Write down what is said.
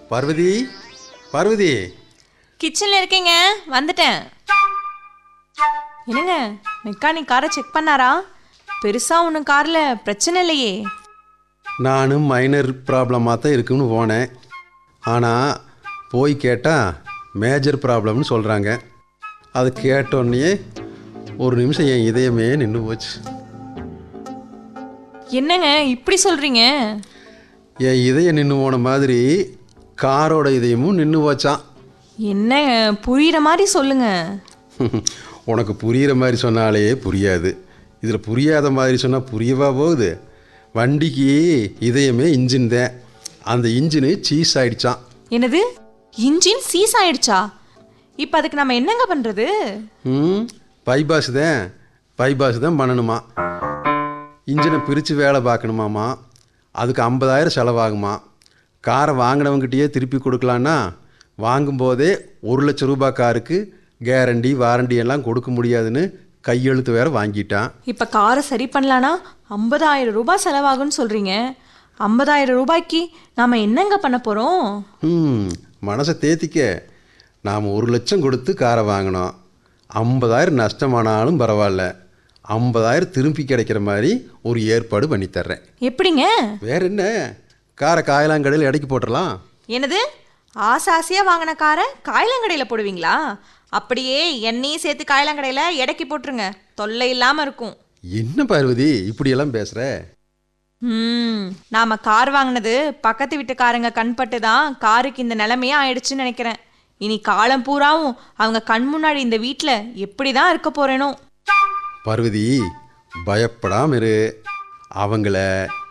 பார்வதி பார்வதி கிச்சன்ல இருக்கீங்க வந்துட்டேன் என்னங்க மெக்கானிக் காரை செக் பண்ணாரா பெருசா ஒன்றும் கார்ல பிரச்சனை இல்லையே நானும் மைனர் ப்ராப்ளமாக தான் இருக்குன்னு போனேன் ஆனால் போய் கேட்டால் மேஜர் ப்ராப்ளம்னு சொல்கிறாங்க அது கேட்டோடனே ஒரு நிமிஷம் என் இதயமே நின்று போச்சு என்னங்க இப்படி சொல்றீங்க என் இதயம் நின்று போன மாதிரி காரோட இதயமும் நின்று போச்சான் என்னங்க புரியுற மாதிரி சொல்லுங்க உனக்கு புரிகிற மாதிரி சொன்னாலே புரியாது இதில் புரியாத மாதிரி சொன்னால் புரியவா போகுது வண்டிக்கு இதயமே இன்ஜின் தான் அந்த இன்ஜினு சீஸ் ஆயிடுச்சான் என்னது இன்ஜின் சீஸ் ஆயிடுச்சா இப்போ அதுக்கு நம்ம என்னங்க பண்றது ம் பைபாஸ் தான் பைபாஸ் தான் பண்ணணுமா இன்ஜினை பிரித்து வேலை பார்க்கணுமாமா அதுக்கு ஐம்பதாயிரம் செலவாகுமா காரை வாங்கினவங்ககிட்டயே திருப்பி கொடுக்கலான்னா வாங்கும்போதே ஒரு லட்ச ரூபாய் காருக்கு கேரண்டி வாரண்டி எல்லாம் கொடுக்க முடியாதுன்னு கையெழுத்து வேற வாங்கிட்டான் இப்போ காரை சரி பண்ணலான்னா ஐம்பதாயிரம் ரூபாய் செலவாகும்னு சொல்றீங்க ஐம்பதாயிரம் ரூபாய்க்கு நாம என்னங்க பண்ண போறோம் ம் மனசை தேத்திக்க நாம் ஒரு லட்சம் கொடுத்து காரை வாங்கினோம் ஐம்பதாயிரம் நஷ்டமானாலும் பரவாயில்ல ஐம்பதாயிரம் திருப்பி கிடைக்கிற மாதிரி ஒரு ஏற்பாடு பண்ணித்தர்றேன் எப்படிங்க வேற என்ன காரை காயலாங்கடையில் இடைக்கு போட்டுடலாம் என்னது ஆசை ஆசையாக வாங்கின காரை காயலாங்கடையில் போடுவீங்களா அப்படியே எண்ணெயும் சேர்த்து காயலாங்கடையில் எடைக்கு போட்டுருங்க தொல்லை இல்லாமல் இருக்கும் என்ன பார்வதி இப்படியெல்லாம் பேசுகிற ம் நாம கார் வாங்கினது பக்கத்து வீட்டுக்காரங்க கண்பட்டு தான் காருக்கு இந்த நிலைமையே ஆயிடுச்சுன்னு நினைக்கிறேன் இனி காலம் பூராவும் அவங்க கண் முன்னாடி இந்த வீட்டில் எப்படி தான் இருக்க போறேனோ பார்வதி பயப்படாம இரு அவங்கள